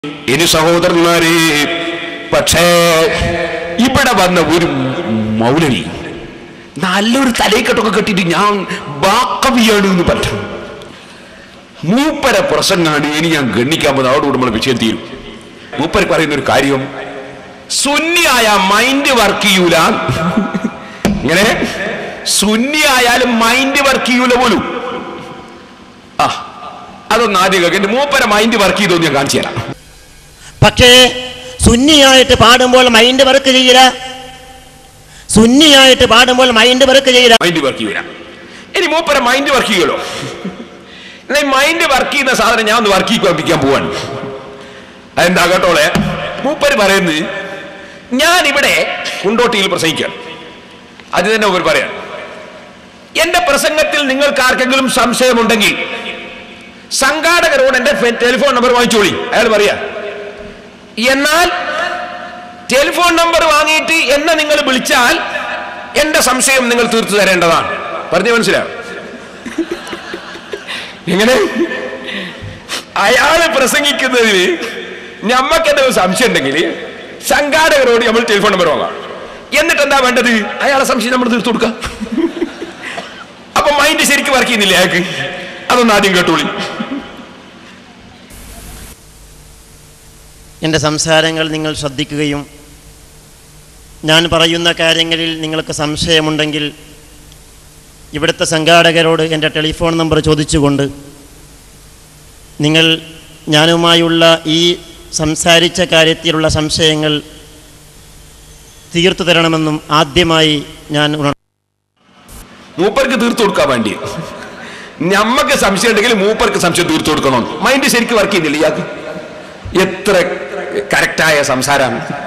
ഇനി സഹോദരന്മാരെ പക്ഷേ ഇവിടെ വന്ന ഒരു മൗലവി നല്ലൊരു തലയിക്കെട്ടൊക്കെ കെട്ടിയിട്ട് ഞാൻ ബാക്കവിയാണ് എന്ന് പറഞ്ഞു മൂപ്പര പ്രസംഗാണ് ഇനി ഞാൻ ഗണ്ണിക്കാൻ പോകുന്നത് അതോടുകൂടി നമ്മൾ വിഷയം തീരും മൂപ്പര് പറയുന്ന ഒരു കാര്യം സുന്നിയായ മൈൻഡ് വർക്ക് ചെയ്യൂല ഇങ്ങനെ സുന്നിയായാലും മൈൻഡ് വർക്ക് ചെയ്യൂല പോലും ആ അതൊന്ന് ആദ്യം കേൾക്കാം എന്റെ മൂപ്പര മൈൻഡ് വർക്ക് ചെയ്തോ ഞാൻ കാണിച്ചു തരാം പക്ഷേ സുന്നിയായിട്ട് പാടുമ്പോൾ മൈൻഡ് വർക്ക് ചെയ്യില്ല സുന്നിയായിട്ട് പാടുമ്പോൾ മൈൻഡ് വർക്ക് ചെയ്യില്ല മൈൻഡ് വർക്ക് ചെയ്യൂല ഇനി മൂപ്പര മൈൻഡ് വർക്ക് ചെയ്യുമല്ലോ എന്നാൽ മൈൻഡ് വർക്ക് ചെയ്യുന്ന സാധനം ഞാൻ ഒന്ന് വർക്ക് ചെയ്യിപ്പിക്കാൻ പോവാണ് അതെന്താ കേട്ടോളെ മൂപ്പര് പറയുന്നത് ഞാൻ ഇവിടെ കുണ്ടോട്ടിയിൽ പ്രസംഗിക്കുകയാണ് അത് തന്നെ മൂപ്പര് പറയാൻ എന്റെ പ്രസംഗത്തിൽ നിങ്ങൾക്ക് ആർക്കെങ്കിലും സംശയമുണ്ടെങ്കിൽ സംഘാടകരോട് എന്റെ ഫെ- ടെലിഫോൺ നമ്പർ വാങ്ങിച്ചോളി അയാൾ പറയാ എന്നാൽ ടെലിഫോൺ നമ്പർ വാങ്ങിയിട്ട് എന്നെ നിങ്ങൾ വിളിച്ചാൽ എന്റെ സംശയം നിങ്ങൾ തീർത്തു തരേണ്ടതാണ് പറഞ്ഞു മനസ്സിലാവും എങ്ങനെ അയാള് പ്രസംഗിക്കുന്നതിന് ഞമ്മക്ക് എന്തെങ്കിലും സംശയം ഉണ്ടെങ്കിൽ സംഘാടകരോട് നമ്മൾ ടെലിഫോൺ നമ്പർ വാങ്ങാം എന്നിട്ട് എന്താ വേണ്ടത് അയാളെ സംശയം നമ്മൾ തീർത്തു കൊടുക്കാം അപ്പൊ മൈൻഡ് ശരിക്കും വർക്ക് ചെയ്യുന്നില്ല അയാൾക്ക് അതൊന്ന് ആദ്യം കേട്ടോളി എൻ്റെ സംസാരങ്ങൾ നിങ്ങൾ ശ്രദ്ധിക്കുകയും ഞാൻ പറയുന്ന കാര്യങ്ങളിൽ നിങ്ങൾക്ക് സംശയമുണ്ടെങ്കിൽ ഇവിടുത്തെ സംഘാടകരോട് എൻ്റെ ടെലിഫോൺ നമ്പർ ചോദിച്ചുകൊണ്ട് നിങ്ങൾ ഞാനുമായുള്ള ഈ സംസാരിച്ച കാര്യത്തിലുള്ള സംശയങ്ങൾ തീർത്തു തരണമെന്നും ആദ്യമായി ഞാൻ ഉണർ മൂപ്പർക്ക് തീർത്തു കൊടുക്കാൻ വേണ്ടി ഞമ്മക്ക് സംശയം ഉണ്ടെങ്കിൽ മൂപ്പർക്ക് സംശയം തീർത്തു കൊടുക്കണം മൈൻഡ് ശരിക്കും വർക്ക് ചെയ്യുന്നില്ല ഇയാൾക്ക് എത്ര കറക്റ്റായ സംസാരമാണ്